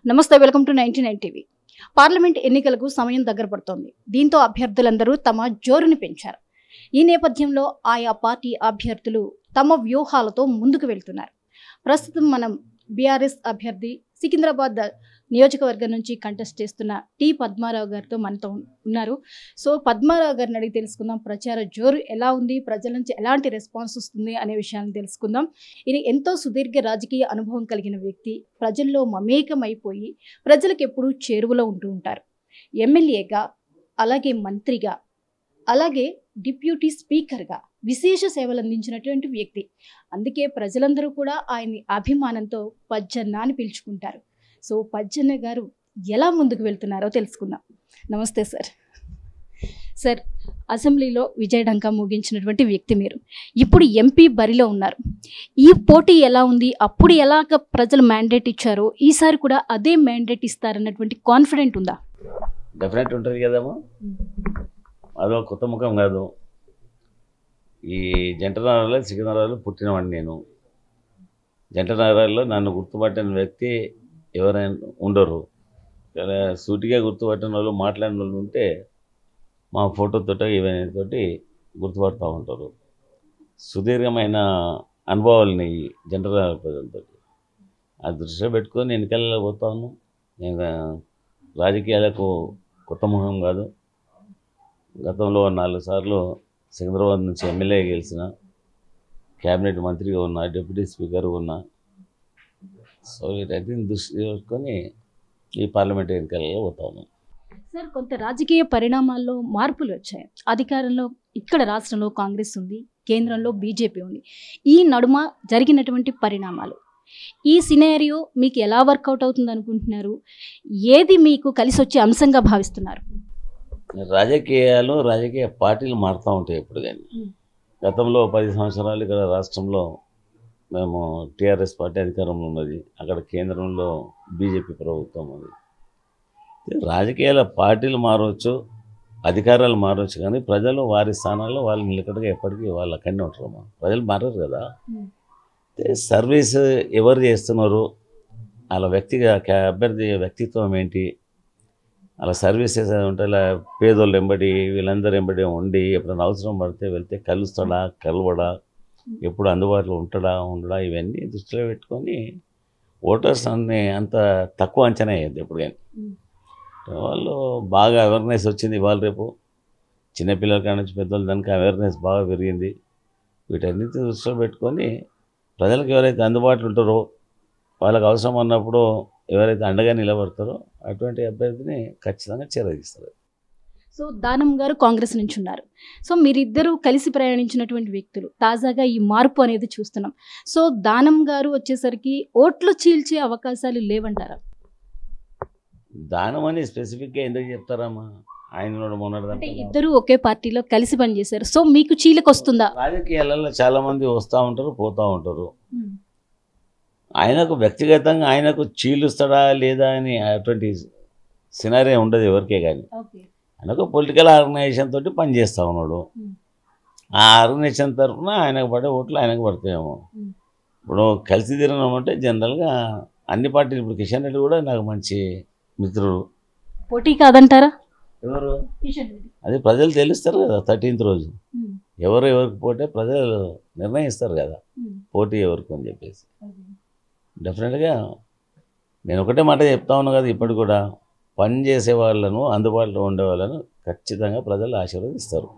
నమస్తే welcome to ninety nine TV parliament ఎన్నికలకు సమయం దగ్గర పడుతోంది దీంతో అభ్యర్థులందరూ తమ జోరుని పెంచారు ఈ నేపథ్యంలో ఆయా పార్టీ అభ్యర్థులు తమ వ్యూహాలతో ముందుకు వెళ్తున్నారు ప్రస్తుతం మనం బీఆర్ఎస్ అభ్యర్థి సికింద్రాబాద్ నియోజకవర్గం నుంచి కంటెస్ట్ చేస్తున్న టి పద్మారావు గారితో మనతో ఉన్నారు సో పద్మారావు గారిని అడిగి తెలుసుకుందాం ప్రచార జోరు ఎలా ఉంది ప్రజల నుంచి ఎలాంటి రెస్పాన్స్ వస్తుంది అనే విషయాన్ని తెలుసుకుందాం ఇది ఎంతో సుదీర్ఘ రాజకీయ అనుభవం కలిగిన వ్యక్తి ప్రజల్లో మమేకమైపోయి ప్రజలకు ఎప్పుడూ చేరువలో ఉంటూ ఉంటారు ఎమ్మెల్యేగా అలాగే మంత్రిగా అలాగే డిప్యూటీ స్పీకర్గా విశేష సేవలు అందించినటువంటి వ్యక్తి అందుకే ప్రజలందరూ కూడా ఆయన్ని అభిమానంతో పజ్జన్న అని పిలుచుకుంటారు సో పజ్జన్న గారు ఎలా ముందుకు వెళ్తున్నారో తెలుసుకుందాం నమస్తే సార్ సార్ అసెంబ్లీలో విజయడంక ముగించినటువంటి వ్యక్తి మీరు ఇప్పుడు ఎంపీ బరిలో ఉన్నారు ఈ పోటీ ఎలా ఉంది అప్పుడు ఎలాగ ప్రజలు మ్యాండేట్ ఇచ్చారో ఈసారి కూడా అదే మ్యాండేట్ ఇస్తారన్నటువంటి కాన్ఫిడెంట్ ఉందా డెఫినెట్ ఉంటుంది కదమ్మా అదో కొత్త ముఖం కాదు ఈ జంట నగరాల్లో సికింద్రాబాద్లో పుట్టినవాడిని నేను జంట నగరాల్లో నన్ను గుర్తుపట్టిన వ్యక్తి ఎవరైనా ఉండరు ఇలా సూటిగా గుర్తుపట్టిన వాళ్ళు మాట్లాడిన వాళ్ళు ఉంటే మా ఫోటోతో ఇవన్నీ తోటి గుర్తుపడుతూ ఉంటారు సుదీర్ఘమైన అనుభవాలని జంట నగరాల ప్రజలతో ఆ దృష్టిలో పెట్టుకొని ఎన్నికలలో పోతాను నేను రాజకీయాలకు కొత్త ముఖం కాదు గతంలో నాలుగు సార్లు సికింద్రాబాద్ నుంచి ఎమ్మెల్యే గెలిచిన క్యాబినెట్ మంత్రిగా ఉన్నా డిప్యూటీ స్పీకర్గా ఉన్నా సో వీటన్నిటిని దృష్టి పెట్టుకొని ఈ పార్లమెంట్ ఎన్నికలలో పోతాను సార్ కొంత రాజకీయ పరిణామాల్లో మార్పులు వచ్చాయి అధికారంలో ఇక్కడ రాష్ట్రంలో కాంగ్రెస్ ఉంది కేంద్రంలో బీజేపీ ఉంది ఈ నడుమ జరిగినటువంటి పరిణామాలు ఈ సినారియో మీకు ఎలా వర్కౌట్ అవుతుంది అనుకుంటున్నారు ఏది మీకు కలిసి వచ్చే అంశంగా భావిస్తున్నారు రాజకీయాలు రాజకీయ పార్టీలు మారుతూ ఉంటాయి ఎప్పుడు కానీ మ్మ్. గతంలో పది సంవత్సరాలు ఇక్కడ రాష్ట్రంలో మేము టీఆర్ఎస్ పార్టీ అధికారంలో ఉన్నది అక్కడ కేంద్రంలో బీజేపీ ప్రభుత్వం ఉంది రాజకీయాల పార్టీలు మారవచ్చు అధికారాలు మారవచ్చు కానీ ప్రజలు వారి స్థానాల్లో వాళ్ళు నిలకడగా ఎప్పటికీ వాళ్ళు అక్కడనే ఉంటారు అమ్మా. ప్రజలు మారరు కదా అయితే సర్వీస్ ఎవరు చేస్తున్నారు వాళ్ళ వ్యక్తిగా క్యా- అభ్యర్థి వ్యక్తిత్వం ఏంటి అలా సర్వీసెస్ ఉంటే ఇలా పేదోళ్ళు ఎంబడి వీళ్ళందరూ ఎంబడి ఉండి ఎప్పుడైనా అవసరం పడితే వెళ్తే కలుస్తాడా కలవడా ఎప్పుడు అందుబాటులో ఉంటాడా ఉండడా ఇవన్నీ దృష్టిలో పెట్టుకొని ఓటర్స్ అన్ని అంత తక్కువ అంచనా అయ్యేది ఎప్పుడు కానీ వాళ్ళు బాగా అవేర్నెస్ వచ్చింది ఇవాళ రేపు చిన్నపిల్లల కాడ నుంచి పెద్దల దానికి అవేర్నెస్ బాగా పెరిగింది వీటన్నిటి దృష్టిలో పెట్టుకొని ప్రజలకు ఎవరైతే అందుబాటులో ఉంటారో వాళ్ళకి అవసరం ఉన్నప్పుడు ఎవరైతే అండగా నిలబడతారో అటువంటి అభ్యర్థిని ఖచ్చితంగా చేరదీస్తారు సో దానం గారు కాంగ్రెస్ నుంచి ఉన్నారు సో మీరిద్దరూ కలిసి ప్రయాణించినటువంటి వ్యక్తులు తాజాగా ఈ మార్పు అనేది చూస్తున్నాం సో దానం గారు వచ్చేసరికి ఓట్లు చీల్చే అవకాశాలు లేవంటారా దానం అని స్పెసిఫిక్గా ఎందుకు చెప్తారమ్మా ఆయన మొన్నటి అంటే దాకా ఇద్దరు ఒకే పార్టీలో కలిసి పనిచేశారు సో మీకు చీలకు వస్తుందా రాజకీయాలలో చాలామంది వస్తూ ఉంటారు పోతూ ఉంటారు ఆయనకు వ్యక్తిగతంగా ఆయనకు చీలుస్తాడా లేదా అని అటువంటి సినారియో ఉండదు ఎవరికే కానీ ఓకే ఆయనకు పొలిటికల్ ఆర్గనైజేషన్ తోటి పనిచేస్తూ ఉన్నాడు Hmm. ఆ ఆర్గనైజేషన్ తరఫున ఆయనకు పడే ఓట్లు ఆయనకు పడతాయేమో Hmm. ఇప్పుడు కలిసి తిరగడం అంటే జనరల్గా అన్ని పార్టీలు ఇప్పుడు కిషన్ రెడ్డి కూడా నాకు మంచి మిత్రుడు పోటీ కాదంటారా ఎవరు కిషన్ రెడ్డి అది ప్రజలు తెలుస్తారు కదా థర్టీన్త్ రోజు ఎవరు ఎవరికి పోతే ప్రజలు నిర్ణయిస్తారు కదా పోటీ ఎవరికి అని చెప్పేసి డెఫినెట్గా నేను ఒకటే మాట చెప్తా ఉన్నా కదా ఇప్పటి కూడా పని చేసే వాళ్ళను అందుబాటులో ఉండే వాళ్ళను ఖచ్చితంగా ప్రజలు ఆశీర్వదిస్తారు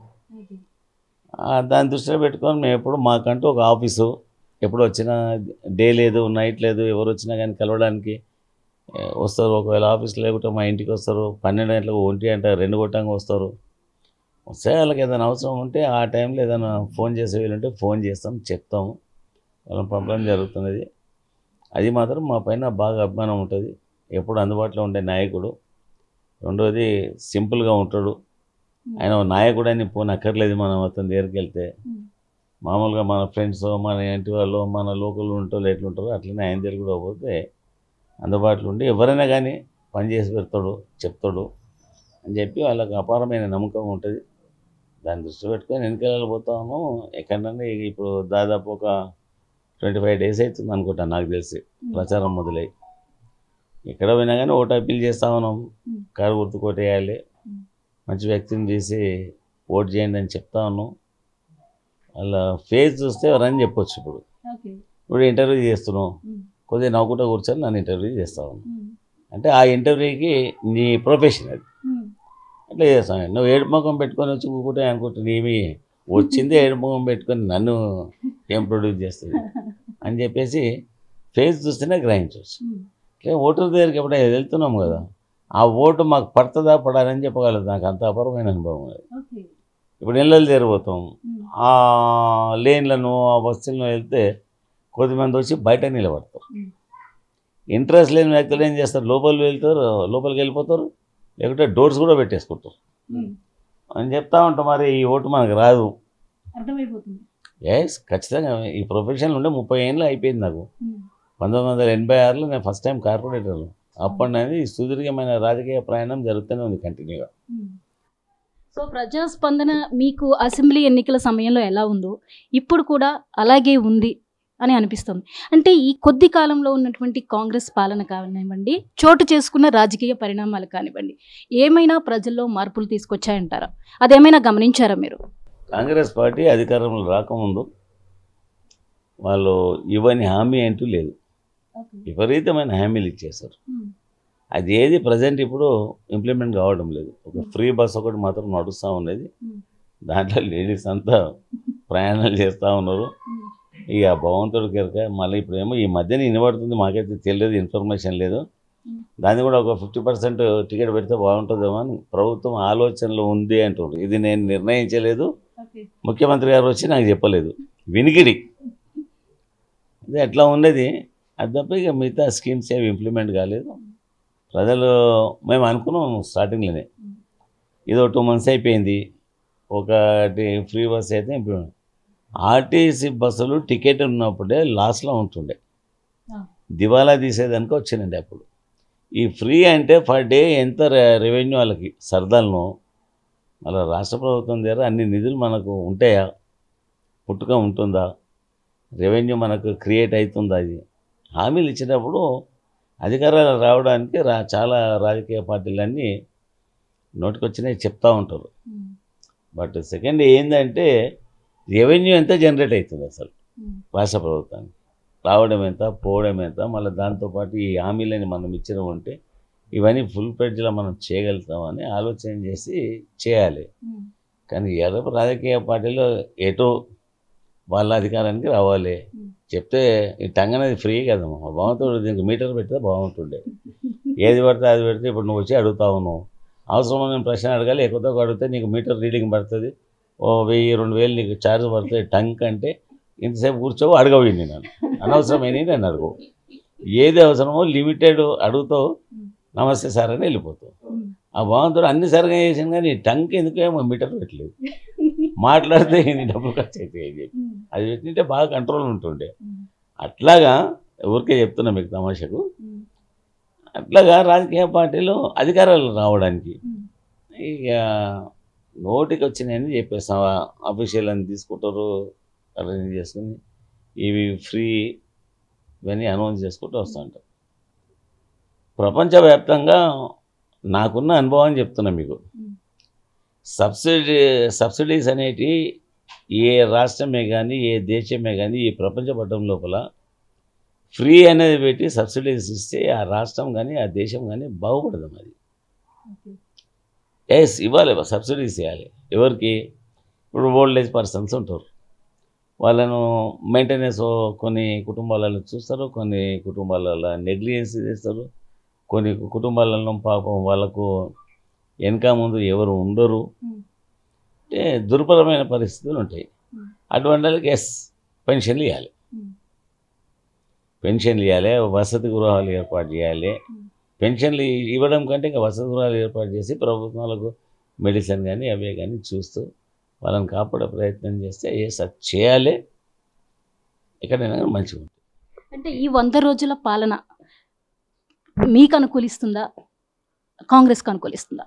ఆ, దాన్ని దృష్టిలో పెట్టుకొని మేము ఎప్పుడు మాకంటూ ఒక ఆఫీసు ఎప్పుడు వచ్చినా డే లేదు నైట్ లేదు ఎవరు వచ్చినా కానీ కలవడానికి ఏ, వస్తారు ఒకవేళ ఆఫీస్ లేకుంటే మా ఇంటికి వస్తారు పన్నెండు గంటలకు ఒంటి గంట రెండు గంటలకు వస్తారు వస్తే వాళ్ళకి ఏదైనా అవసరం ఉంటే ఆ టైంలో ఏదైనా ఫోన్ చేసే వీలుంటే ఫోన్ చేస్తాం చెప్తాము వాళ్ళని పంపడం జరుగుతున్నది అది మాత్రం మా పైన బాగా అభిమానం ఉంటుంది ఎప్పుడు అందుబాటులో ఉండే నాయకుడు రెండోది సింపుల్గా ఉంటాడు ఆయన ఓ నాయకుడు అని పోనీ అక్కర్లేదు మనం అతని దగ్గరికి వెళ్తే మామూలుగా మన ఫ్రెండ్స్ మన ఇంటి వాళ్ళు మన లోకల్ ఉంటో ఎట్లుంటారో అట్లనే ఆయన దగ్గర కూడా పోతే అందుబాటులో ఉండి ఎవరైనా కానీ పని చేసి పెడతాడు చెప్తాడు అని చెప్పి వాళ్ళకి అపారమైన నమ్మకం ఉంటుంది దాన్ని దృష్టి పెట్టుకొని వెనకాల పోతాము ఎక్కడన్నా ఇప్పుడు దాదాపు ఒక ట్వంటీ ఫైవ్ డేస్ అవుతుంది అనుకుంటాను నాకు తెలిసి ప్రచారం మొదలై ఎక్కడ పోయినా కానీ ఓటు అప్పీల్ చేస్తా ఉన్నాం Hmm. కారు గుర్తు కొట్టేయాలి Hmm. మంచి వ్యక్తిని చేసి ఓటు చేయండి అని చెప్తా ఉన్నాం వాళ్ళ ఫేస్ చూస్తే ఎవరని చెప్పొచ్చు ఇప్పుడు ఓకే ఇప్పుడు ఇంటర్వ్యూ చేస్తున్నాం కొద్దిగా నవ్వుకుంటా కూర్చొని నన్ను ఇంటర్వ్యూ చేస్తా ఉన్నాను అంటే ఆ ఇంటర్వ్యూకి నీ ప్రొఫెషన్ అది అట్లా చేస్తాను నువ్వు ఏడు ముఖం పెట్టుకొని వచ్చి కూకుంటే అనుకుంటా నీవి వచ్చిందే ఏడు ముఖం పెట్టుకొని నన్ను ఏం ప్రొడ్యూస్ చేస్తుంది అని చెప్పేసి ఫేస్ చూస్తేనే గ్రహించవచ్చు ఇట్లా ఓటర్ దగ్గరికి ఎప్పుడైనా వెళ్తున్నాం కదా ఆ ఓటు మాకు పడుతుందా పడాలని చెప్పగలదు నాకు అంత అపరమైన అనుభవం అది ఓకే ఇప్పుడు ఇళ్ళలు చేరిపోతాం ఆ లేన్లను ఆ బస్సులను వెళ్తే కొద్దిమంది వచ్చి బయట నిలబడతారు Hmm. ఇంట్రెస్ట్ లేని వ్యక్తులు ఏం చేస్తారు లోపలికి వెళ్తారు లోపలికి వెళ్ళిపోతారు లేకుంటే డోర్స్ కూడా పెట్టేసుకుంటారు అని చెప్తా ఉంటాం మరి ఈ ఓటు మనకు రాదు అర్థమైపోతుంది ఎస్ ఖచ్చితంగా ఈ ప్రొఫెషన్ ఉండే ముప్పై ఏళ్ళు అయిపోయింది నాకు పంతొమ్మిది వందల ఎనభై ఆరులో నేను ఫస్ట్ టైం కార్పొరేటర్ అప్పటి నుంచి సుదీర్ఘమైన రాజకీయ ప్రయాణం జరుగుతూనే ఉంది కంటిన్యూగా సో ప్రజాస్పందన మీకు అసెంబ్లీ ఎన్నికల సమయంలో ఎలా ఉందో ఇప్పుడు కూడా అలాగే ఉంది అని అనిపిస్తుంది అంటే ఈ కొద్ది కాలంలో ఉన్నటువంటి కాంగ్రెస్ పాలన కానివ్వండి చోటు చేసుకున్న రాజకీయ పరిణామాలు కానివ్వండి ఏమైనా ప్రజల్లో మార్పులు తీసుకొచ్చాయంటారా అదేమైనా గమనించారా మీరు కాంగ్రెస్ పార్టీ అధికారంలో రాకముందు వాళ్ళు ఇవ్వని హామీ అంటూ లేదు విపరీతమైన హామీలు ఇచ్చేశారు అది ఏది ప్రజెంట్ ఇప్పుడు ఇంప్లిమెంట్ కావడం లేదు ఒక ఫ్రీ బస్ ఒకటి మాత్రం నడుస్తూ ఉన్నది దాంట్లో లేడీస్ అంతా ప్రయాణాలు చేస్తూ ఉన్నారు ఇక భగవంతుడి కనుక మళ్ళీ ఇప్పుడు ఏమో ఈ మధ్యన వినబడుతుంది మాకైతే తెలియదు ఇన్ఫర్మేషన్ లేదు దాన్ని కూడా ఒక ఫిఫ్టీ పర్సెంట్ టికెట్ పెడితే బాగుంటుందేమో అని ప్రభుత్వం ఆలోచనలో ఉంది అంటున్నారు ఇది నేను నిర్ణయించలేదు ముఖ్యమంత్రి గారు వచ్చి నాకు చెప్పలేదు వినికిడి ఇది ఎట్లా ఉన్నది అది తప్ప ఇక మిగతా స్కీమ్స్ ఏవి ఇంప్లిమెంట్ కాలేదు ప్రజలు మేము అనుకున్నాం స్టార్టింగ్లోనే ఇది టూ మంత్స్ అయిపోయింది ఒకటి ఫ్రీ బస్ అయితే ఇంప్లిమెంట్ ఆర్టీసీ బస్సులు టికెట్ ఉన్నప్పుడే లాస్లో ఉంటుండే ఆ. దివాలా తీసేదానికి వచ్చినండి అప్పుడు ఈ ఫ్రీ అంటే పర్ డే ఎంత రెవెన్యూ వాళ్ళకి సరదాలను మళ్ళీ రాష్ట్ర ప్రభుత్వం దగ్గర అన్ని నిధులు మనకు ఉంటాయా పుట్టుక ఉంటుందా రెవెన్యూ మనకు క్రియేట్ అవుతుందా అది హామీలు ఇచ్చినప్పుడు అధికారాలు రావడానికి రా చాలా రాజకీయ పార్టీలన్నీ నోటికొచ్చినాయి చెప్తా ఉంటారు బట్ సెకండ్ ఏంటంటే రెవెన్యూ ఎంత జనరేట్ అవుతుంది అసలు రాష్ట్ర ప్రభుత్వానికి రావడం ఎంత పోవడం ఎంత మళ్ళీ దాంతోపాటు ఈ హామీలని మనం ఇచ్చిన ఉంటే ఇవన్నీ ఫుల్ ప్రెడ్జ్లో మనం చేయగలుగుతామని ఆలోచన చేసి చేయాలి కానీ ఎర్రపు రాజకీయ పార్టీలో ఎటో వాళ్ళ అధికారానికి రావాలి చెప్తే ఈ టంగ్ అనేది ఫ్రీ కదమ్మా బాగుంటుంది దీనికి మీటర్ పెడితే బాగుంటుండే ఏది పడితే అది పెడితే ఇప్పుడు నువ్వు వచ్చి అడుగుతావు నువ్వు అవసరమైన నేను ప్రశ్న అడగాలి ఎక్కువ తక్కువ అడిగితే నీకు మీటర్ రీడింగ్ పడుతుంది ఓ వెయ్యి రెండు వేలు నీకు ఛార్జ్ పడుతుంది టంక్ అంటే ఇంతసేపు కూర్చోవు అడగవు నేను అనవసరమైన నేను అడగవు ఏది అవసరమో లిమిటెడ్ అడుగుతావు నమస్తే సార్ అని వెళ్ళిపోతావు ఆ భగవంతుడు అన్ని సరిగా చేసాను కానీ టంక్ ఎందుకేమో మీటర్ పెట్టలేదు మాట్లాడితే నీ డబ్బులు ఖర్చు అవుతాయి అని చెప్పి అది పెట్టింటే బాగా కంట్రోల్ ఉంటుండే అట్లాగా ఊరికే చెప్తున్నా మీకు తమాషకు అట్లాగా రాజకీయ పార్టీలు అధికారాలు రావడానికి ఇక నోటికి వచ్చినాయని చెప్పేస్తాం అఫీషియల్ అని తీసుకుంటారు అరేంజ్ చేసుకుని ఇవి ఫ్రీ ఇవన్నీ అనౌన్స్ చేసుకుంటూ వస్తుంటారు ప్రపంచవ్యాప్తంగా నాకున్న అనుభవం చెప్తున్నా మీకు సబ్సిడీ సబ్సిడీస్ అనేటివి ఏ రాష్ట్రమే కానీ ఏ దేశమే కానీ ఈ ప్రపంచ పట్టం లోపల ఫ్రీ అనేది పెట్టి సబ్సిడీస్ ఇస్తే ఆ రాష్ట్రం కానీ ఆ దేశం కానీ బాగుపడదు అది ఎస్ ఇవ్వాలి సబ్సిడీస్ ఇవ్వాలి ఎవరికి ఇప్పుడు ఓల్డ్ ఏజ్ పర్సన్స్ ఉంటారు వాళ్ళను మెయింటెనెన్స్ కొన్ని కుటుంబాలను చూస్తారు కొన్ని కుటుంబాలలో నెగ్లిజెన్స్ చేస్తారు కొన్ని కుటుంబాలలో పాపం వాళ్ళకు వెనక ముందు ఎవరు ఉండరు అంటే దుర్భరమైన పరిస్థితులు ఉంటాయి అటువంటి వాళ్ళకి ఎస్ పెన్షన్లు ఇవ్వాలి పెన్షన్లు ఇవ్వాలి వసతి గృహాలు ఏర్పాటు చేయాలి పెన్షన్లు ఇవ్వడం కంటే ఇంకా వసతి గృహాలు ఏర్పాటు చేసి ప్రభుత్వాలకు మెడిసిన్ కానీ అవే కానీ చూస్తూ వాళ్ళని కాపాడే ప్రయత్నం చేస్తే ఎస్ అది చేయాలి ఎక్కడైనా కానీ మంచిగా ఉంటుంది అంటే ఈ వంద రోజుల పాలన మీకు అనుకూలిస్తుందా కాంగ్రెస్కి అనుకూలిస్తుందా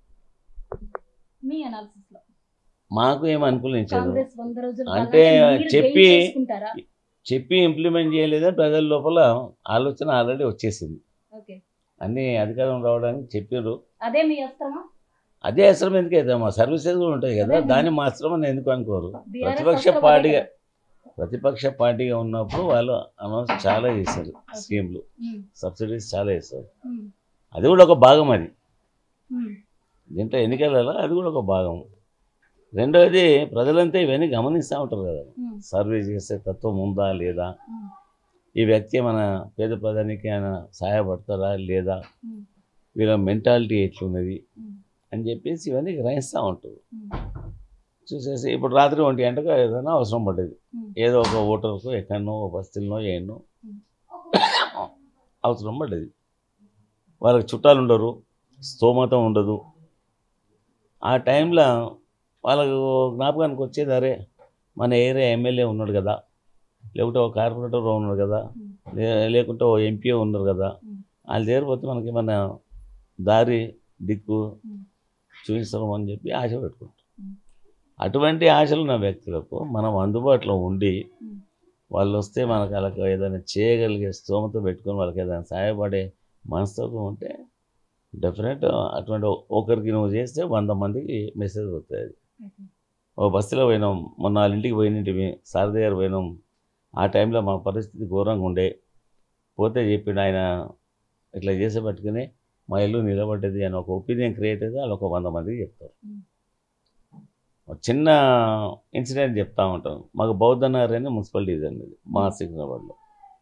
మీ అనాలిసిస్ లో మాకు ఏం అనుకూలించదు కాంగ్రెస్ వంద రోజుల అంటే పాలన మీరు చెప్పి- gain చేసుకుంటారా? చెప్పి ఇంప్లిమెంట్ చేయలేదని ప్రజల లోపల ఆలోచన ఆల్రెడీ వచ్చేసింది ఓకే అన్ని అధికారం రావడానికి చెప్పారు అదే మీ అస్త్రమా అదే అస్త్రం ఎందుకైతే మా సర్వీసెస్ కూడా ఉంటాయి కదా అదే. దాన్ని మా అస్త్రం అని ఎందుకు అనుకోరు BRS ప్రతిపక్ష అస్త్రం అదే పార్టీగా కదా. ప్రతిపక్ష పార్టీగా ఉన్నప్పుడు వాళ్ళు అనౌన్స్ చాలా చేశారు స్కీమ్లు ఉమ్, సబ్సిడీస్ చాలా చేస్తారు ఉమ్, అది కూడా ఒక భాగం అది ఉమ్, దీంట్లో ఎన్నికలలో అది కూడా ఒక భాగం రెండవది ప్రజలంతా ఇవన్నీ గమనిస్తూ ఉంటారు కదా ఉమ్, సర్వీస్ చేసే తత్వం ఉందా లేదా ఉమ్, ఈ వ్యక్తి మన పేద ప్రజానికి ఆయన సహాయపడతారా లేదా ఉమ్, వీళ్ళ మెంటాలిటీ ఎట్లున్నది ఉమ్, అని చెప్పేసి ఇవన్నీ గ్రహిస్తూ ఉంటారు ఉమ్, చూసేసి ఇప్పుడు రాత్రి ఒంటి గంటకు ఏదైనా అవసరం పడ్డది ఉమ్. ఏదో ఒక ఓటర్కు ఎక్కడనో ఒక బస్తీలనో ఏడనో ఉమ్. అవసరం పడ్డది వాళ్ళకి చుట్టాలు ఉండరు స్తోమత ఉండదు ఆ టైంలో వాళ్ళకు జ్ఞాపకానికి వచ్చేది అరే మన ఏరియా ఎమ్మెల్యే ఉన్నాడు కదా లేకుంటే ఒక కార్పొరేటర్ ఉన్నాడు కదా లే- లేకుంటే ఓ ఎంపీ ఉన్నారు కదా ఉమ్. వాళ్ళ దగ్గర పోతే మనకి మన దారి దిక్కు ఉమ్. చూపిస్తాం అని చెప్పి ఆశ పెట్టుకుంటాం ఉమ్. అటువంటి ఆశలు ఉన్న వ్యక్తులకు మనం అందుబాటులో ఉండి ఉమ్. వాళ్ళు వస్తే మనకు వాళ్ళకి ఏదైనా చేయగలిగే స్తోమత పెట్టుకొని వాళ్ళకి ఏదైనా సహాయపడే మనస్తత్వం ఉంటే డెఫినెట్ అటువంటి ఒకరికి నువ్వు చేస్తే వంద మందికి మెసేజ్ వస్తుంది ఓకే. ఓ బస్సులో పోయినాం మొన్న వాళ్ళ ఇంటికి పోయినవి సార్ దగ్గర పోయినాం ఆ టైంలో మా పరిస్థితి ఘోరంగా ఉండే పోతే చెప్పిండు ఆయన ఇట్లా చేసే పట్టుకుని మా ఇల్లు నిలబడ్డది అని ఒక ఒపీనియన్ క్రియేట్ అయితే వాళ్ళు ఒక వంద మందికి చెప్తారు ఉమ్. ఒక చిన్న ఇన్సిడెంట్ చెప్తా ఉంటాను మాకు బౌద్ధ నగర్ అని మున్సిపల్ డివిజన్ ఇది మా సికింద్రాబాద్లో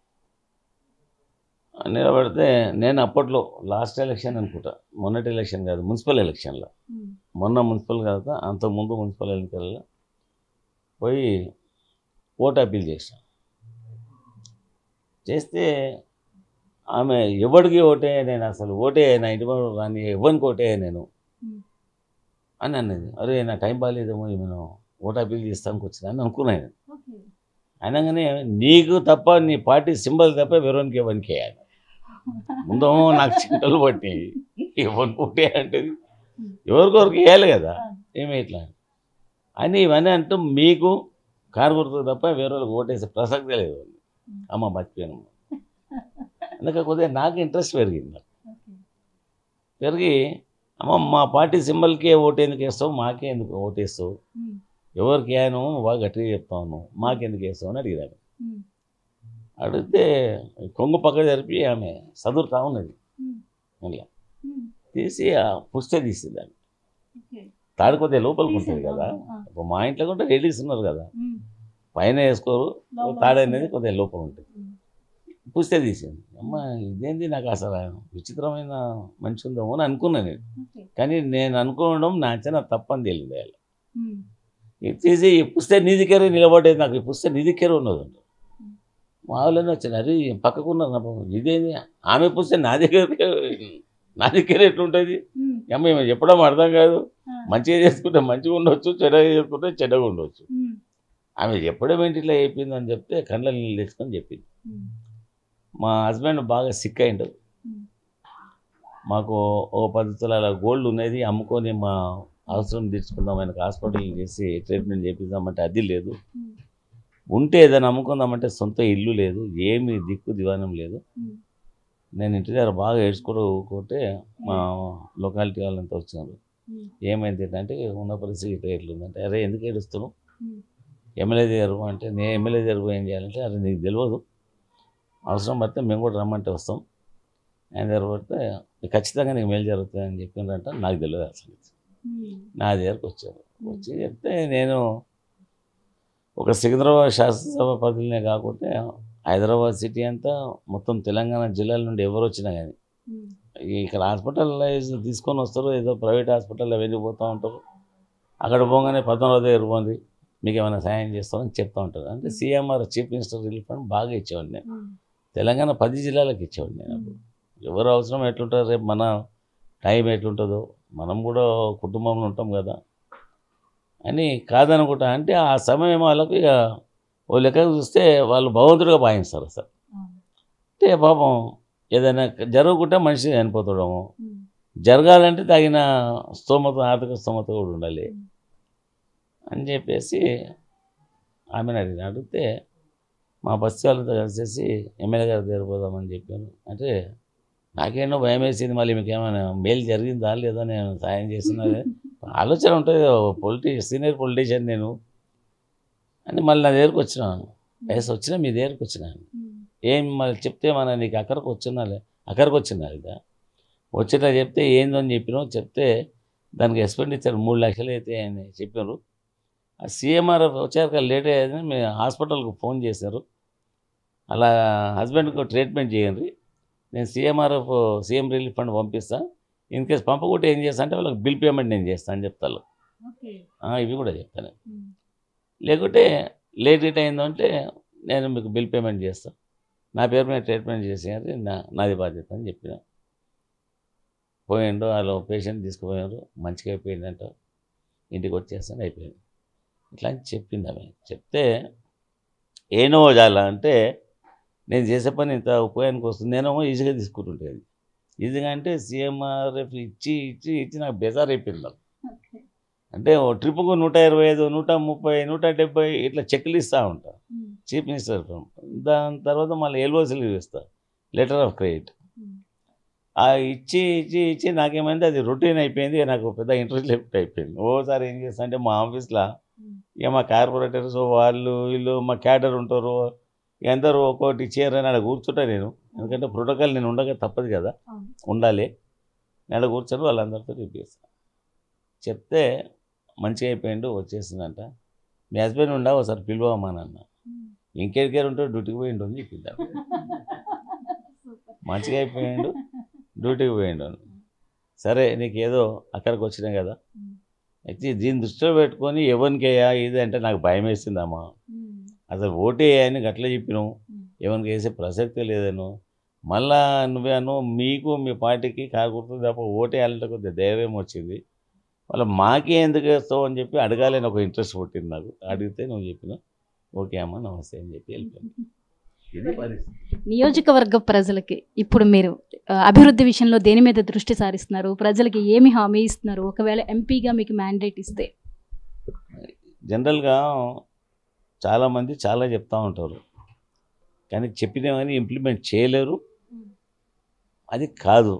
నిలబడితే నేను అప్పట్లో లాస్ట్ ఎలక్షన్ అనుకుంటా మొన్నటి ఎలక్షన్ కాదు మున్సిపల్ ఎలక్షన్లో ఉమ్, మొన్న మున్సిపల్ కాదు అంతకుముందు మున్సిపల్ ఎన్నికల్లో పోయి ఓటు అప్పీల్ చేసిన చేస్తే ఆమె ఎవరికి ఓటే నేను అసలు ఓటే నా ఇంటి ముందు రాని ఎవరికి ఓటే నేను ఉమ్. అని అన్నది అరే నా టైం బాగాలేదేమో నేను ఓటు అప్పీల్ చేస్తానికి వచ్చిన అని అనుకున్నాను ఓకే. అనగానే నీకు తప్ప నీ పార్టీ సింబల్ తప్ప ఎవరికి ఎవరికి వేయాలి ముందు నాకు చింతలు పట్టి ఎవరికి ఓటే అంటే ఎవరికొరికి వేయాలి కదా ఏమి ఇట్లా అని ఇవన్నీ అంటూ మీకు కారు గుర్తు తప్ప వేరే వాళ్ళకి ఓటేసే ప్రసక్తే లేదు అమ్మ మర్చిపోయాను అందుకే కొద్దిగా నాకు ఇంట్రెస్ట్ పెరిగింది నాకు ఓకే. పెరిగి అమ్మ మా పార్టీ సింబల్కే ఓటు ఎందుకు వేస్తావు మాకే ఎందుకు ఓటేస్తావు ఉమ్, ఎవరికి వేయను బాగా గట్టిగా చెప్తాను మాకెందుకు వేస్తావు అని అడిగినాను ఉమ్, అడిగితే కొంగు పక్క జరిపి ఆమె చదువుతా ఉన్నది ఉమ్, అట్లా ఉమ్, తీసి ఆ పుస్తే తీసింది దాన్ని ఓకే. తాడు కొద్దిగా లోపలికి ఉంటుంది తీసింది, కదా ఆ, ఇప్పుడు మా ఇంట్లో కూడా లేడీస్ ఉన్నారు కదా ఉమ్, పైన వేసుకోరు లోపల తాడు అనేది వస్తుంది. కొద్దిగా లోపల ఉంటుంది ఉమ్, పుస్తే తీసింది అమ్మ ఇదేంది నాకు అసలు విచిత్రమైన మనిషి ఉందేమో అని అనుకున్నాను నేను ఓకే. కానీ నేను అనుకోవడం నా చిన్న తప్పని తెలియదు అలా ఉమ్, ఇది తీసి ఈ పుస్తే నీ దగ్గరే నిలబడేది నాకు ఈ పుస్తే నీ దగ్గరే ఉన్నది మా వాళ్ళని వచ్చిన అరే పక్కకున్నారు నా పాపం. ఇదేంది ఆమె పుస్తే నా దగ్గర నా దగ్గర ఎట్లుంటుంది ఉమ్, అమ్మ ఏమో చెప్పడం అర్థం కాదు ఆ, మంచిగా చేసుకుంటే మంచిగా ఉండొచ్చు చెడ్డగా చేసుకుంటే చెడ్డగా ఉండొచ్చు ఉమ్, ఆమె చెప్పడం ఏంటి ఇట్లా చెప్పింది అని చెప్తే కళ్ళ నీళ్ళు తెచ్చుకొని చెప్పింది ఉమ్, మా హస్బెండ్ బాగా సిక్ అయిండు ఉమ్, మాకు ఒక పది తులాల గోల్డ్ ఉన్నది అమ్ముకొని మా అవసరం తీర్చుకుందాం ఆయనకు హాస్పిటల్ చేసి ట్రీట్మెంట్ చేపిద్దామంటే అది లేదు ఉమ్, ఉంటే ఏదైనా అమ్ముకుందామంటే సొంత ఇల్లు లేదు ఏమి దిక్కు దివానం లేదు ఉమ్, నేను ఇంటి దగ్గర బాగా ఏడ్చుకుంటూ ఊరుకుంటే మా లొకాలిటీ వాళ్ళంతా వచ్చినారు ఉమ్, ఏమైంది అంటే ఉన్న పరిస్థితి ఇట్లా ఎట్లుందంటే అరే ఎందుకు ఏడుస్తున్నావు ఉమ్, ఎమ్మెల్యే దగ్గర పో అంటే నేను ఎమ్మెల్యే దగ్గర పోయి ఏం చేయాలంటే అరే నీకు తెలియదు అవసరం పడితే మేము కూడా రమ్మంటే వస్తాం ఆయన దగ్గర పడితే ఖచ్చితంగా నీకు మేలు జరుగుతుంది అని చెప్పిందంట నాకు తెలియదు అసలు ఉమ్, నా దగ్గరకు వచ్చారు వచ్చి చెప్తే నేను ఒక సికింద్రాబాద్ శాసనసభ పరిధిలోనే కాకుండా హైదరాబాద్ సిటీ అంతా మొత్తం తెలంగాణ జిల్లాల నుండి ఎవరు వచ్చినా కానీ ఉమ్, ఇక్కడ హాస్పిటలైజ్ తీసుకొని వస్తారు ఏదో ప్రైవేట్ హాస్పిటల్లో వెళ్ళిపోతూ ఉంటారు అక్కడ పోగానే పద్మనాభ దగ్గర పోండి మీకు ఏమైనా సాయం చేస్తామని చెప్తా ఉంటారు అంటే CMR chief minister relief fund బాగా ఇచ్చేవాడిని నేను ఉమ్, తెలంగాణ పది జిల్లాలకు ఇచ్చేవాడిని నేను అప్పుడు ఎవరు అవసరం ఎట్లుంటారు రేపు మన టైం ఎట్లుంటుందో మనం కూడా కుటుంబంలో ఉంటాం కదా అని కాదనుకుంటా అంటే ఆ సమయం వాళ్ళకు ఇక ఓ లెక్క చూస్తే వాళ్ళు భగవంతుడిగా భావిస్తారు అసలు ఆ, అంటే పాపం ఏదైనా జరగకుంటే మనిషి చనిపోతాడేమో ఉమ్, జరగాలంటే తగిన స్తోమత ఆర్థిక స్తోమత కూడా ఉండాలి అని చెప్పేసి ఆమెను అడిగిన అడిగితే మా బస్సు వాళ్ళతో కలిసేసి ఎమ్మెల్యే గారి దగ్గర పోదామని చెప్పాను అంటే నాకేమో భయం వేసింది మళ్ళీ మీకు ఏమైనా మేలు జరిగిందా లేదా నేను సాయం చేస్తున్నా ఆలోచన ఉంటుంది పొలిటీ సీనియర్ పొలిటీషియన్ నేను అని మళ్ళీ నా దగ్గరకు వచ్చినాను వయసు వచ్చినా మీ దగ్గరకు వచ్చినాను ఏం మళ్ళీ చెప్తే మన నీకు అక్కడికి వచ్చినా అక్కడికి వచ్చినా ఇక వచ్చినా చెప్తే ఏందో అని చెప్పినావు చెప్తే దానికి ఎక్స్పెండిచర్ మూడు లక్షలు అయితే అని చెప్పారు ఆ సీఎంఆర్ వచ్చాక లేట్ అయ్యేదని మేము హాస్పిటల్కి ఫోన్ చేశారు అలా హస్బెండ్కి ట్రీట్మెంట్ చేయండి నేను సీఎంఆర్ఎఫ్ సీఎం రిలీఫ్ ఫండ్ పంపిస్తా ఇన్ కేస్ పంపకుంటే ఏం చేస్తా అంటే వాళ్ళకి బిల్ పేమెంట్ నేను చేస్తాను అని చెప్తాను ఆ, ఇవి కూడా చెప్తాను లేకుంటే లేట్ ఇట్ అయిందంటే నేను మీకు బిల్ పేమెంట్ చేస్తాను నా పేరు మీద ట్రీట్మెంట్ చేసేది నా నాది బాధ్యత అని చెప్పిన పోయిండు వాళ్ళు పేషెంట్ తీసుకుపోయారు మంచిగా అయిపోయిందంట ఇంటికి వచ్చేస్తాను అయిపోయింది ఇట్లా అని చెప్పింది ఆమె చెప్తే ఏనో చాలా అంటే నేను చేసే పని ఇంత ఉపయోగానికి వస్తుంది నేనేమో ఈజీగా తీసుకుంటుంటేది ఈజీగా అంటే సీఎంఆర్ఎఫ్ ఇచ్చి ఇచ్చి ఇచ్చి నాకు బెజార్ అయిపోయింది నాకు అంటే ఓ ట్రిప్కు నూట ఇరవై ఐదు నూట ముప్పై నూట డెబ్బై ఇట్లా చెక్లు ఇస్తూ ఉంటా చీఫ్ మినిస్టర్ దాని తర్వాత మళ్ళీ ఎల్ఓసీలు ఇస్తా లెటర్ ఆఫ్ క్రెడిట్ ఆ ఇచ్చి ఇచ్చి ఇచ్చి నాకేమైంది అది రొటీన్ అయిపోయింది నాకు పెద్ద ఇంట్రెస్ట్ లెఫ్ట్ అయిపోయింది ఓసారి ఏం చేస్తా అంటే మా ఆఫీస్లో ఇక మా కార్పొరేటర్స్ వాళ్ళు వీళ్ళు మా క్యాడర్ ఉంటారు అందరూ ఒక్కొక్కటి ఇచ్చారు అని అక్కడ కూర్చుంటా నేను ఎందుకంటే ప్రోటోకాల్ నేను ఉండగా తప్పదు కదా అవును. ఉండాలి నేను కూర్చొని వాళ్ళందరితో చెప్పేస్తాను చెప్తే మంచిగా అయిపోయిండు వచ్చేసిందంట మీ హస్బెండ్ ఉండా ఒకసారి పిలువమానన్న ఇంకెడికేరు ఉంటే డ్యూటీకి పోయిండు అని చెప్పింది ఆమె. మంచిగా అయిపోయిండు డ్యూటీకి పోయిండు అని. సరే నీకు ఏదో అక్కడికి వచ్చినాయి కదా అయితే దీన్ని దృష్టిలో పెట్టుకొని ఎవరికి వేయా ఇది అంటే నాకు భయం వేసిందమ్మా అసలు ఓటే అని గట్ల చెప్పినావు ఎవరికి వేసే ప్రసక్తే లేదను మళ్ళా నువ్వేను మీకు మీ పార్టీకి కాకూడదు తప్ప ఓటే వేయాలంటే కొద్దిగా ధైర్యం వచ్చింది మళ్ళీ మాకే ఎందుకు వేస్తావు అని చెప్పి అడగాలని ఒక ఇంట్రెస్ట్ పుట్టింది నాకు అడిగితే నువ్వు చెప్పిన ఓకే అమ్మా నమస్తే అని చెప్పి వెళ్ళిపోయాను ఇది పరిస్థితి నియోజకవర్గ ప్రజలకి ఇప్పుడు మీరు ఆ, అభివృద్ధి విషయంలో దేని మీద దృష్టి సారిస్తున్నారు ప్రజలకి ఏమి హామీ ఇస్తున్నారు ఒకవేళ ఎంపీగా మీకు మ్యాండేట్ ఇస్తే జనరల్గా చాలామంది చాలా చెప్తా ఉంటారు కానీ చెప్పినవని ఇంప్లిమెంట్ చేయలేరు అది కాదు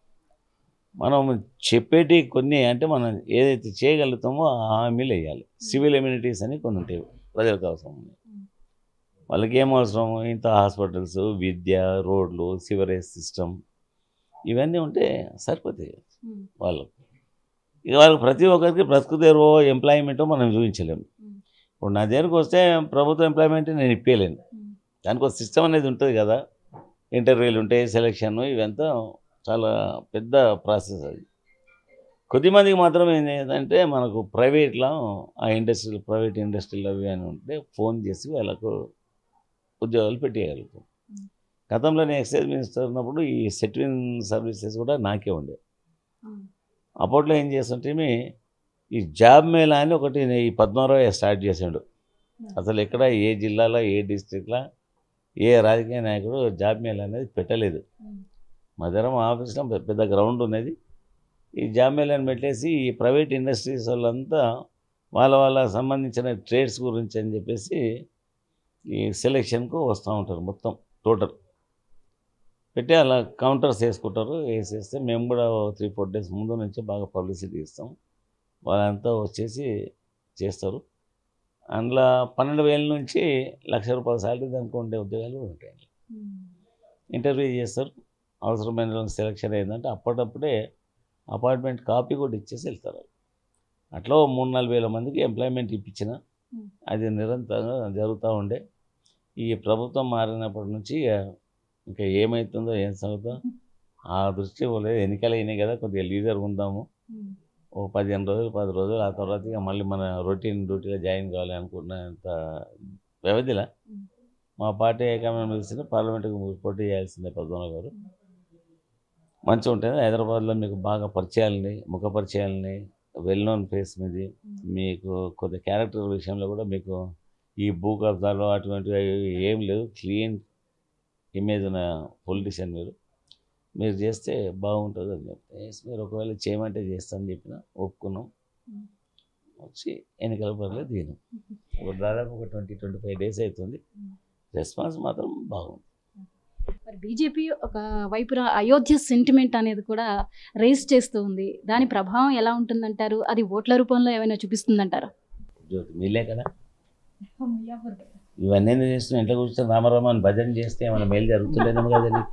మనం చెప్పేటి కొన్ని అంటే మనం ఏదైతే చేయగలుగుతామో ఆ హామీలు వేయాలి సివిల్ ఎమ్యూనిటీస్ అని కొన్ని ఉంటాయి ప్రజలకు అవసరం ఉన్నాయి వాళ్ళకి ఏం అవసరం ఇంత హాస్పిటల్స్ విద్య రోడ్లు సివరేజ్ సిస్టమ్ ఇవన్నీ ఉంటే సరిపోతాయి వాళ్ళకు ఇక వాళ్ళకి ప్రతి ఒక్కరికి బ్రతుకు తెరువో ఎంప్లాయ్మెంటో మనం చూపించలేము ఇప్పుడు నా దగ్గరకు వస్తే ప్రభుత్వ ఎంప్లాయ్మెంట్ నేను ఇప్పలేను దానికి ఒక సిస్టమ్ అనేది ఉంటుంది కదా ఇంటర్వ్యూలు ఉంటాయి సెలక్షన్ ఇవంతా చాలా పెద్ద ప్రాసెస్ అది కొద్దిమందికి మాత్రం ఏంటంటే మనకు ప్రైవేట్లో ఆ ఇండస్ట్రీలు ప్రైవేట్ ఇండస్ట్రీలు అవి అని ఉంటే ఫోన్ చేసి వాళ్ళకు ఉద్యోగాలు పెట్టేయగలుగుతాం గతంలో నేను ఎక్సైజ్ మినిస్టర్ ఉన్నప్పుడు ఈ సెటిలింగ్ సర్వీసెస్ కూడా నాకే ఉండే అప్పట్లో ఏం చేస్తుంటే ఈ జాబ్ మేళా అని ఒకటి ఈ పద్మారావు స్టార్ట్ చేసాడు అసలు ఎక్కడ ఏ జిల్లాలో ఏ డిస్ట్రిక్ట్లో ఏ రాజకీయ నాయకుడు జాబ్ మేళా అనేది పెట్టలేదు మా దగ్గర మా ఆఫీస్లో పెద్ద పెద్ద గ్రౌండ్ ఉన్నది ఈ జాబ్ మేళాని పెట్టేసి ఈ ప్రైవేట్ ఇండస్ట్రీస్ వాళ్ళంతా వాళ్ళ వాళ్ళ సంబంధించిన ట్రేడ్స్ గురించి అని చెప్పేసి ఈ సెలెక్షన్కు వస్తూ ఉంటారు మొత్తం టోటల్ పెట్టి అలా కౌంటర్స్ వేసుకుంటారు వేసేస్తే మేము కూడా త్రీ ఫోర్ డేస్ ముందు నుంచి బాగా పబ్లిసిటీ ఇస్తాం వాళ్ళంతా వచ్చేసి చేస్తారు అందులో పన్నెండు వేల నుంచి లక్ష రూపాయల శాలరీ దానికి ఉండే ఉద్యోగాలు కూడా ఉంటాయి ఇంటర్వ్యూ చేస్తారు అవసరమైన వాళ్ళకి సెలక్షన్ అయిందంటే అప్పటికప్పుడే అపార్ట్మెంట్ కాపీ కూడా ఇచ్చేసి వెళ్తారు అట్లా ఓ మూడు నాలుగు వేల మందికి ఎంప్లాయ్మెంట్ ఇప్పించిన Hmm. అది నిరంతరంగా జరుగుతూ ఉండే ఈ ప్రభుత్వం మారినప్పటి నుంచి ఇక ఇంకా ఏమవుతుందో ఏం సంగతో ఆ దృష్టి పోలేదు ఎన్నికలు అయినాయి కదా కొద్దిగా లీడర్ ఉందాము ఓ పదిహేను రోజులు పది రోజులు ఆ తర్వాత ఇక మళ్ళీ మన రొటీన్ డ్యూటీలో జాయిన్ కావాలి అనుకున్నంత వ్యవధిలో Mm. మా పార్టీ హైకమాండ్ పిలిచిన పార్లమెంట్కి పోటీ చేయాల్సిందే పద్మనాభ గారు మంచిగా ఉంటుంది హైదరాబాద్లో మీకు బాగా పరిచయాలని ముఖ పరిచయాలని వెల్ నోన్ ఫేస్ మీది మీకు కొద్ది క్యారెక్టర్ విషయంలో కూడా మీకు ఈ భూ కబ్జాలు అటువంటివి అవి ఏం లేదు క్లీన్ ఇమేజ్ ఉన్న పొలిటీషియన్ మీరు మీరు చేస్తే బాగుంటుంది అని చెప్తే "ఎస్, మీరు ఒకవేళ చేయమంటే చేస్తానని చెప్పిన ఒప్పుకున్నాం Hmm. వచ్చి ఎన్నికల పర్లేదు దిగినాం ఇప్పుడు దాదాపు ఒక ట్వంటీ ట్వంటీ ఫైవ్ డేస్ అవుతుంది Hmm. రెస్పాన్స్ మాత్రం బాగుంది మరి బీజేపీ ఒక వైపున అయోధ్య సెంటిమెంట్ అనేది కూడా రైజ్ చేస్తూ ఉంది దాని ప్రభావం ఎలా ఉంటుందంటారు అది ఓట్ల రూపంలో ఏమైనా చూపిస్తుందంటారు జ్యోతి మీలే కదా ఇవన్నీ ఎందుకు చేస్తున్నావు ఇంట్లో కూర్చొని రామరామ అని భజన చేస్తే ఏమైనా మేలు జరుగుతుండేదేమో కదా నీకు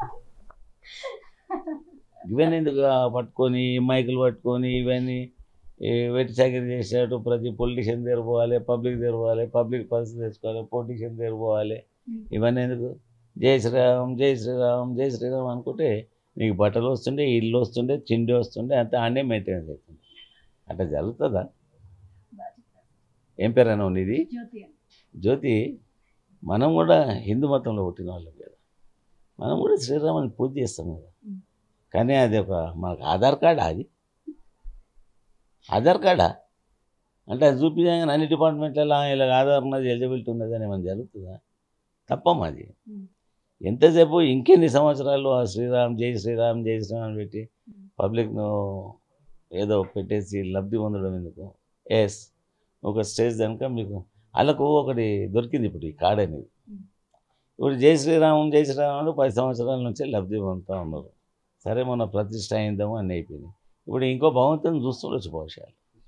ఇవన్నీ ఎందుకు ఆ పట్టుకొని మైకులు పట్టుకొని ఇవన్నీ ఈ వెట్టి చాకరీ చేసేటట్టు ప్రతి పొలిటీషియన్ దగ్గర పోవాలి పబ్లిక్ దగ్గర పోవాలి పబ్లిక్ పర్సన్ తెచ్చుకోవాలి పొలిటీషియన్ దగ్గర పోవాలి ఇవన్నీ ఎందుకు జై శ్రీరామ్ జై శ్రీరామ్ జై శ్రీరామ్ అనుకుంటే నీకు బట్టలు వస్తుండే ఇల్లు వస్తుండే తిండి వస్తుండే అంతా ఆనే మెయింటెనెన్స్ అవుతుంది అట్లా జరుగుతుందా ఏం పేరైనా ఉండేది జ్యోతి మనం కూడా హిందూ మతంలో పుట్టిన వాళ్ళం కదా మనం కూడా శ్రీరామని పూజ చేస్తాం కదా మ్. కానీ అది ఒక మనకు ఆధార్ కార్డా అది ఆధార్ కార్డా అంటే అది చూపించగానే అన్ని డిపార్ట్మెంట్లలో ఇలా ఆధార్ ఉన్నది ఎలిజిబిలిటీ ఉన్నది అని మనం జరుగుతుందా తప్పమ్మా అది మ్. ఎంతసేపు ఇంకెన్ని సంవత్సరాలు ఆ శ్రీరామ్ జై శ్రీరామ్ జై శ్రీరామ్ అని పెట్టి మ్. పబ్లిక్ను ఏదో పెట్టేసి లబ్ధి పొందడం ఎందుకు ఎస్ ఒక స్టేజ్ కనుక మీకు వాళ్ళకు ఒకటి దొరికింది ఇప్పుడు ఈ కార్డ్ అనేది మ్. ఇప్పుడు జై శ్రీరామ్ జై శ్రీరామ్ అని పది సంవత్సరాల నుంచి లబ్ధి పొందుతూ ఉన్నారు సరే మొన్న ప్రతిష్ట అయిందాము అని అయిపోయింది ఇప్పుడు ఇంకో భగవంతుని చూస్తుండొచ్చు బహుశా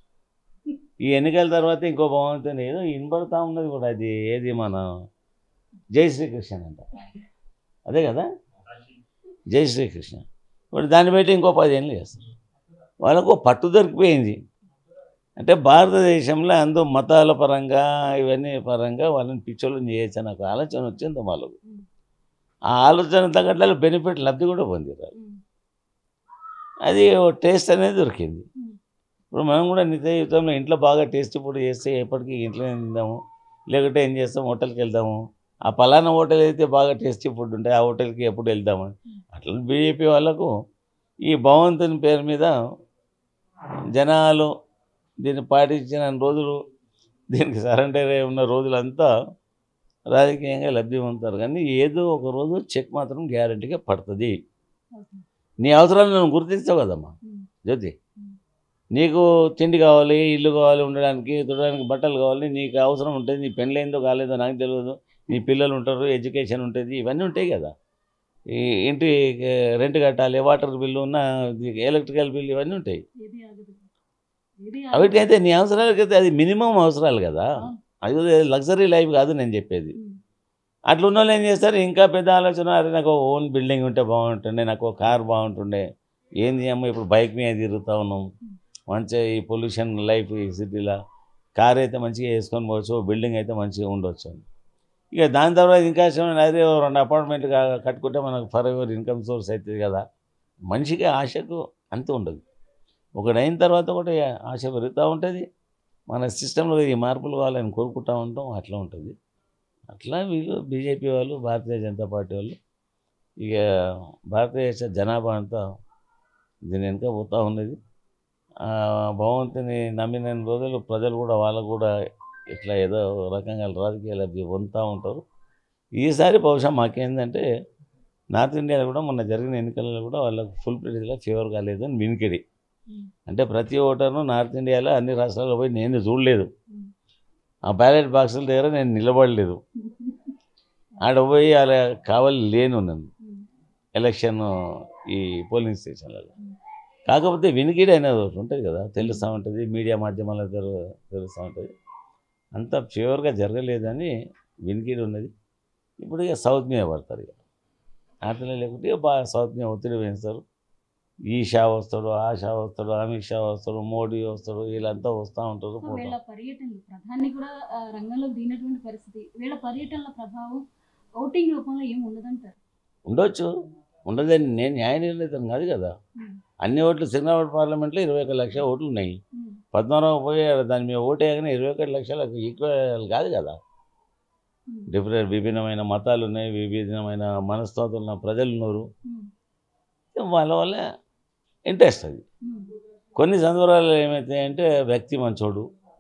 ఈ ఎన్నికల తర్వాత ఇంకో భగవంతుని ఏదో వినబడతా ఉన్నది కూడా అది ఏది మన జై శ్రీకృష్ణ అంట అదే కదా జై శ్రీకృష్ణ ఇప్పుడు దాన్ని బట్టి ఇంకో పదేళ్ళు చేస్తారు వాళ్ళకు పట్టు దొరికిపోయింది అంటే భారతదేశంలో అందు మతాల పరంగా ఇవన్నీ పరంగా వాళ్ళని పిచ్చోళ్ళని చేయొచ్చు అని ఒక ఆలోచన వచ్చింది వాళ్ళకు ఆ ఆలోచన తగ్గట్ల బెనిఫిట్ లబ్ధి కూడా పొందారు అది ఓ టేస్ట్ అనేది దొరికింది ఇప్పుడు మనం కూడా నిత్య జీవితంలో ఇంట్లో బాగా టేస్ట్ ఫుడ్ చేస్తే ఎప్పటికీ ఇంట్లోనే తిందాము లేకుంటే ఏం చేస్తాం హోటల్కి వెళ్దాము ఆ పలానా హోటల్ అయితే బాగా టేస్టీ ఫుడ్ ఉంటాయి ఆ హోటల్కి ఎప్పుడు వెళ్దాము అట్లా బీజేపీ వాళ్ళకు ఈ భగవంతుని పేరు మీద జనాలు దీన్ని పాటించిన రోజులు దీనికి సరెండర్ అయి ఉన్న రోజులంతా రాజకీయంగా లబ్ధి పొందుతారు కానీ ఏదో ఒక రోజు చెక్ మాత్రం గ్యారంటీగా పడుతుంది నీ అవసరాలు నువ్వు గుర్తించావు కదమ్మా జ్యోతి నీకు తిండి కావాలి ఇల్లు కావాలి ఉండడానికి తినడానికి బట్టలు కావాలి నీకు అవసరం ఉంటుంది నీ పెళ్ళైందో కాలేదో నాకు తెలియదు నీ పిల్లలు ఉంటారు ఎడ్యుకేషన్ ఉంటుంది ఇవన్నీ ఉంటాయి కదా ఈ ఇంటి రెంట్ కట్టాలి వాటర్ బిల్లు ఉన్న ఎలక్ట్రికల్ బిల్లు ఇవన్నీ ఉంటాయి అవిటికైతే నీ అవసరాలకైతే అది మినిమం అవసరాలు కదా అది లగ్జరీ లైఫ్ కాదు నేను చెప్పేది అట్లా ఉన్న వాళ్ళు ఏం చేస్తారు ఇంకా పెద్ద ఆలోచన అరే నాకు ఓన్ బిల్డింగ్ ఉంటే బాగుంటుండే నాకు కార్ బాగుంటుండే ఏంది అమ్మ ఇప్పుడు బైక్ మీద తిరుగుతా ఉన్నాం మంచిగా ఈ పొల్యూషన్ లైఫ్ ఈ సిటీలో కార్ అయితే మంచిగా వేసుకొని పోవచ్చు బిల్డింగ్ అయితే మంచిగా ఉండొచ్చు అని ఇక దాని తర్వాత ఇంకా ఇష్టమైన అదే ఓ రెండు అపార్ట్మెంట్ కట్టుకుంటే మనకు ఫర్ ఎవర్ ఇన్కమ్ సోర్స్ అవుతుంది కదా మనిషికి ఆశకు అంత ఉండదు ఒకటి అయిన తర్వాత ఒకటి ఆశ పెరుగుతూ ఉంటుంది మన సిస్టంలో ఈ మార్పులు కావాలని కోరుకుంటూ ఉంటాం అట్లా ఉంటుంది అట్లా వీళ్ళు బీజేపీ వాళ్ళు భారతీయ జనతా పార్టీ వాళ్ళు ఇక భారతదేశ జనాభా అంతా దీని వెనుక పోతూ ఉన్నది ఆ భగవంతుని నమ్మిన రోజులు ప్రజలు కూడా వాళ్ళకు కూడా ఇట్లా ఏదో రకంగా రాజకీయ లబ్ధి పొందుతూ ఉంటారు ఈసారి బహుశా మాకేందంటే నార్త్ ఇండియాలో కూడా మొన్న జరిగిన ఎన్నికలలో కూడా వాళ్ళకు ఫుల్ ప్లేజ్లో ఫేవర్ కాలేదు అని వినికిడి అంటే ప్రతి ఓటర్ను నార్త్ ఇండియాలో అన్ని రాష్ట్రాల్లో పోయి నేను చూడలేదు ఆ బ్యాలెట్ బాక్సుల దగ్గర నేను నిలబడలేదు ఆడ పోయి అలా కావాలి లేను నన్ను ఎలక్షన్ ఈ పోలింగ్ స్టేషన్లలో కాకపోతే వినికిడి అనేది ఒకటి ఉంటుంది కదా తెలుస్తూ ఉంటుంది మీడియా మాధ్యమాల ద్వారా తెలుస్తూ ఉంటుంది అంత ప్యూర్గా జరగలేదని వినికిడి ఉన్నది ఇప్పుడు ఇక సౌత్ మీద పడతారు ఇక నార్త్లో లేకుంటే ఇక బాగా సౌత్ మీద ఒత్తిడి వేస్తారు ఈ షా వస్తాడు ఆ షా వస్తాడు అమిత్ షా వస్తాడు మోడీ వస్తాడు వీళ్ళంతా వస్తూ ఉంటారు వీళ్ళ పోతారు పర్యటనలు ప్రధాని కూడా ఆ, రంగంలో దిగినటువంటి పరిస్థితి వీళ్ళ పర్యటనల ప్రభావం ఓటింగ్ రూపంలో ఏమి ఉండదంటారు ఉండొచ్చు ఉండదని నేను న్యాయ నిర్ణయితం కాదు కదా అన్ని ఓట్లు సికింద్రాబాద్ పార్లమెంట్లో ఇరవై ఒక లక్షల ఓట్లు ఉన్నాయి పద్నాలుగు పోయి దాని మీద ఓటు వేయగానే ఇరవై ఒకటి లక్షలకు ఈక్వల్ కాదు కదా డిఫరెంట్ విభిన్నమైన మతాలు ఉన్నాయి విభిన్నమైన మనస్తత్వాలు ఉన్న ప్రజలు ఉన్నారు వాళ్ళ వల్ల ఇంట్రెస్ట్ అది కొన్ని సందర్భాల్లో ఏమవుతాయంటే వ్యక్తి మంచోడు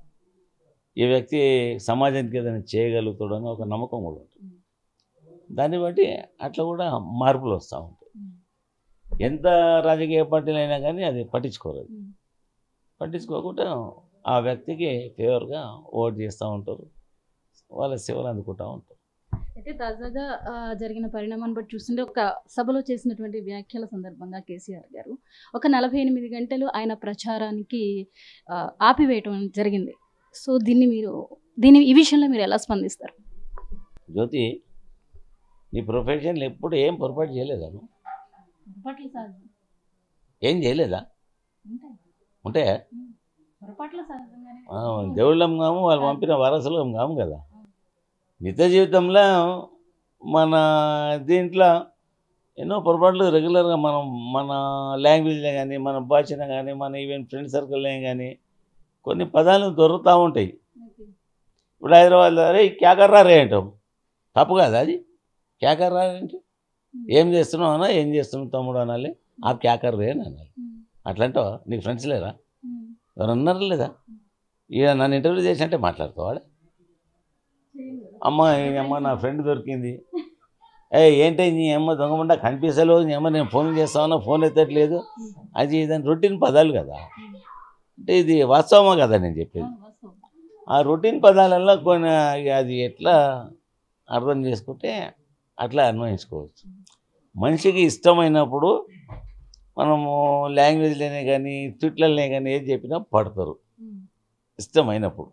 ఈ వ్యక్తి సమాజానికి ఏదైనా చేయగలుగుతాడు అని ఒక నమ్మకం కూడా ఉంటుంది దాన్ని బట్టి అట్లా కూడా మార్పులు వస్తూ ఉంటాయి ఎంత రాజకీయ పార్టీలు అయినా కానీ అది పట్టించుకోరు అది పట్టించుకోకుండా ఆ వ్యక్తికి ఫేవర్గా ఓట్ చేస్తూ ఉంటారు వాళ్ళ సేవలు అందుకుంటూ ఉంటారు అయితే తాజాగా ఆ, జరిగిన పరిణామాన్ని బట్టి చూస్తుంటే ఒక సభలో చేసినటువంటి వ్యాఖ్యల సందర్భంగా కేసీఆర్ గారు ఒక నలభై ఎనిమిది గంటలు ఆయన ప్రచారానికి ఆ, ఆపివేయటం జరిగింది సో దీన్ని మీరు దీని ఈ విషయంలో మీరు ఎలా స్పందిస్తారు జ్యోతి నీ ప్రొఫెషన్లో ఎప్పుడు ఏం పొరపాటు చేయలేదా నువ్వు పొరపాట్ల సహజం ఏం చేయలేదా ఉంటే పొరపాట్ల సహజంగానే ఆ, దేవుళ్ళం కాము వాళ్ళు పంపిన వారసులం కాము కదా నిత్య జీవితంలో మన దీంట్లో ఎన్నో పొరపాట్లు రెగ్యులర్గా మనం మన లాంగ్వేజ్లో కానీ మన భాషలో కానీ మన ఈవెన్ ఫ్రెండ్ సర్కిల్లో కానీ కొన్ని పదాలు దొరుకుతూ ఉంటాయి ఇప్పుడు హైదరాబాద్లో అరే క్యా కర్రా రే అంటాం తప్పు కదా అది క్యా కర్రా రే అంటే ఏం చేస్తున్నావు అన్నా ఏం చేస్తున్నావు తమ్ముడు అనాలి ఆ క్యా కర్ర రే అని అనాలి అట్లంటావా నీకు ఫ్రెండ్స్ లేరా ఎవరు అన్నారు లేదా ఇక నన్ను ఇంటర్వ్యూ చేసినట్టే మాట్లాడతావాడు అమ్మ ఈ అమ్మ నా ఫ్రెండ్ దొరికింది ఏ ఏంటి నీ అమ్మ దొంగమంట కనిపిస్తలేదు నీ అమ్మ నేను ఫోన్ చేస్తామన్నా ఫోన్ ఎత్తట్లేదు అది దాని రొటీన్ పదాలు కదా అంటే ఇది వాస్తవమా కదా నేను చెప్పేది ఆ రొటీన్ పదాలలో కొన్ని ఇక అది ఎట్లా అర్థం చేసుకుంటే అట్లా అన్వయించుకోవచ్చు మనిషికి ఇష్టమైనప్పుడు మనము లాంగ్వేజ్లోనే కానీ ట్విట్లనే కానీ ఏది చెప్పినా పడతారు ఇష్టమైనప్పుడు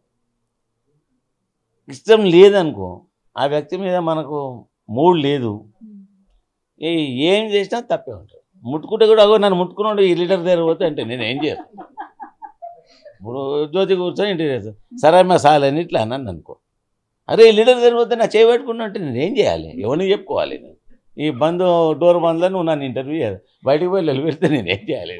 ఇష్టం లేదనుకో ఆ వ్యక్తి మీద మనకు మూడ్ లేదు ఏ ఏం చేసినా తప్పే ఉంటుంది ముట్టుకుంటే కూడా అగో నన్ను ముట్టుకున్నాడు ఈ లీటర్ దగ్గర పోతే అంటే నేను ఏం చేయను ఇప్పుడు జ్యోతి కూర్చొని ఇంటికి చేస్తాను సరే మా సాలని ఇట్లా అన్నాను అనుకో అరే ఈ లీటర్ దగ్గర పోతే నా చేయి పెట్టుకున్నా అంటే నేను ఏం చేయాలి ఎవరిని చెప్పుకోవాలి నేను ఈ బంద్ డోర్ బంద్లో నువ్వు నన్ను ఇంటర్వ్యూ చేయాలి బయటికి పోయి వెళ్ళి పెడితే నేను ఏం చేయాలి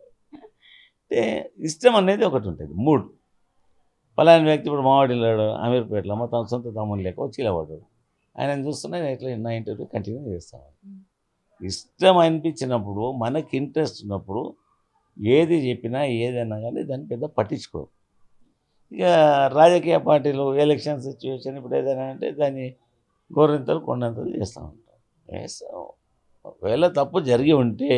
అంటే ఇష్టం అనేది ఒకటి ఉంటుంది మూడ్ పలాని వ్యక్తి ఇప్పుడు మావాడిల్లాడు అమీర్పేటలో మా తన సొంత తమ్ముడు లేక వచ్చి ఇలా పడ్డాడు ఆయన చూస్తున్నా నేను ఇట్లా నా ఇంటర్వ్యూ కంటిన్యూ చేస్తాను ఇష్టం అనిపించినప్పుడు మనకి ఇంట్రెస్ట్ ఉన్నప్పుడు ఏది చెప్పినా ఏదైనా కానీ దాన్ని పెద్ద పట్టించుకోరు ఇక రాజకీయ పార్టీలు ఎలక్షన్ సిచ్యువేషన్ ఇప్పుడు ఏదైనా అంటే దాన్ని గోరింతలు కొండంతలు చేస్తూ ఉంటాం చేస్తాం. ఒకవేళ తప్పు జరిగి ఉంటే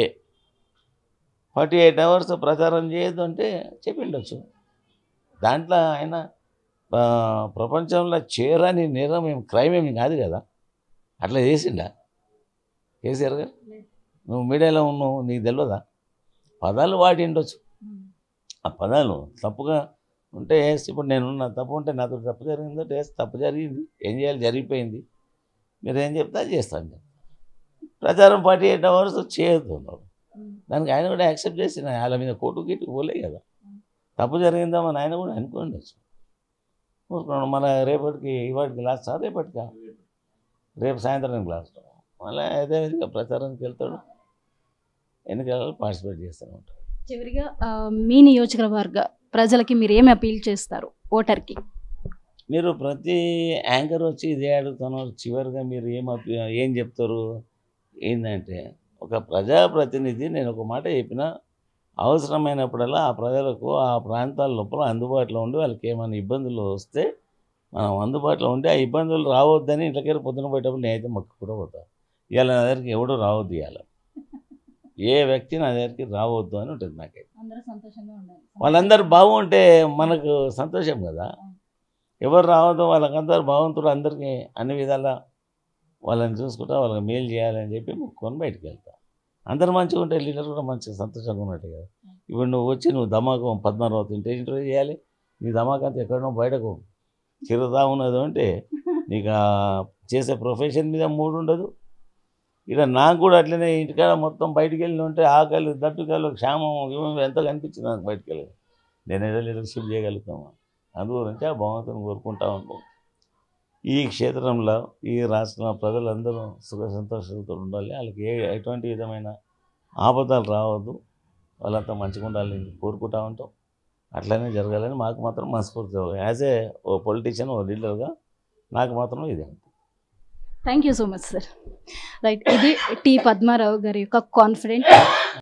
ఫార్టీ ఎయిట్ అవర్స్ ప్రచారం చేయొద్దు అంటే చెప్పిండొచ్చు దాంట్లో ఆయన ఆ, ప్రపంచంలో చేరని నేరం ఏం క్రైమ్ ఏమి కాదు కదా అట్లా చేసిండా కేసీఆర్ గారు నువ్వు మీడియాలో ఉన్నావు నీకు తెలియదా పదాలు వాడి ఉండొచ్చు ఆ పదాలు తప్పుగా ఉంటే ఎస్ ఇప్పుడు నేను నా తప్పు ఉంటే నాతో తప్పు జరిగిందంటే ఎస్ తప్పు జరిగింది ఏం చేయాలి జరిగిపోయింది మీరు ఏం చెప్తే అది చేస్తాను చెప్తా ప్రచారం ఫార్టీ ఎయిట్ అవర్స్ చేయొద్దు అన్నారు దానికి ఆయన కూడా యాక్సెప్ట్ చేసిన వాళ్ళ మీద కోర్టు గిట్టు పోలే కదా తప్పు జరిగిందామని ఆయన కూడా అనుకోండొచ్చు ఊరుకున్నాడు మన రేపటికి ఇవాటికి లాస్ట్ రేపటికా రేపు సాయంత్రం క్లాస్ మళ్ళీ అదే విధంగా ప్రచారానికి వెళ్తాడు ఎన్నికలలో పార్టిసిపేట్ చేస్తూనే ఉంటాడు చివరిగా ఆ, మీ నియోజకవర్గ ప్రజలకి మీరు ఏమి అపీల్ చేస్తారు ఓటర్కి మీరు ప్రతి యాంకర్ వచ్చి ఇదే అడుగుతున్నారు చివరిగా మీరు ఏం అప్పి- ఏం చెప్తారు ఏంటంటే ఒక ప్రజాప్రతినిధి నేను ఒక మాట చెప్పిన అవసరమైనప్పుడల్లా ఆ ప్రజలకు ఆ ప్రాంతాల లోపల అందుబాటులో ఉండి వాళ్ళకి ఏమైనా ఇబ్బందులు వస్తే మనం అందుబాటులో ఉండి ఆ ఇబ్బందులు రావద్దని ఇంట్లోకి పొద్దున పోయేటప్పుడు నేనైతే మొక్కు కూడా పోతా ఇవాళ నా దగ్గరికి ఎవడు రావద్దు ఇవాళ ఏ వ్యక్తి నా దగ్గరికి రావద్దు అని ఉంటుంది నాకైతే అందరూ సంతోషంగా ఉండాలి వాళ్ళందరూ బాగుంటే మనకు సంతోషం కదా ఎవరు రావద్దు వాళ్ళకందరూ భగవంతుడు అందరికీ అన్ని విధాల వాళ్ళని చూసుకుంటా వాళ్ళకి మేలు చేయాలని చెప్పి మొక్కుకొని బయటికి వెళ్తా అందరు మంచిగా ఉంటే లీడర్ కూడా మంచిగా సంతోషంగా ఉన్నట్టు కదా ఇప్పుడు నువ్వు వచ్చి నువ్వు ధమాకం పద్మారావు తింటే ఇంటర్వ్యూ చేయాలి నీ ధమాకంతా ఎక్కడో బయటకు తిరుగుతా ఉన్నది అంటే నీకు ఆ చేసే ప్రొఫెషన్ మీద మూడు ఉండదు ఇక నాకు కూడా అట్లనే ఇంటికాడ మొత్తం బయటికి వెళ్ళి ఉంటే ఆకలి దట్టుకలు క్షేమం ఇవ్వం ఎంత కనిపించింది నాకు బయటికి వెళ్ళి నేను ఏదో లీడర్షిప్ చేయగలుగుతాము అందు గురించి ఆ భగవంతుని కోరుకుంటా ఉంటాం ఈ క్షేత్రంలో ఈ రాష్ట్రంలో ప్రజలందరూ సుఖ సంతోషాలతో ఉండాలి వాళ్ళకి ఏ ఎటువంటి విధమైన ఆపదలు రావద్దు వాళ్ళంతా మంచిగా ఉండాలని కోరుకుంటా ఉంటాం అట్లనే జరగాలని మాకు మాత్రం మనస్ఫూర్తి యాజ్ ఏ ఓ పొలిటీషియన్ ఓ లీడర్గా నాకు మాత్రం ఇదే thank you so much sir right ఇది టి పద్మారావు గారి యొక్క కాన్ఫిడెంట్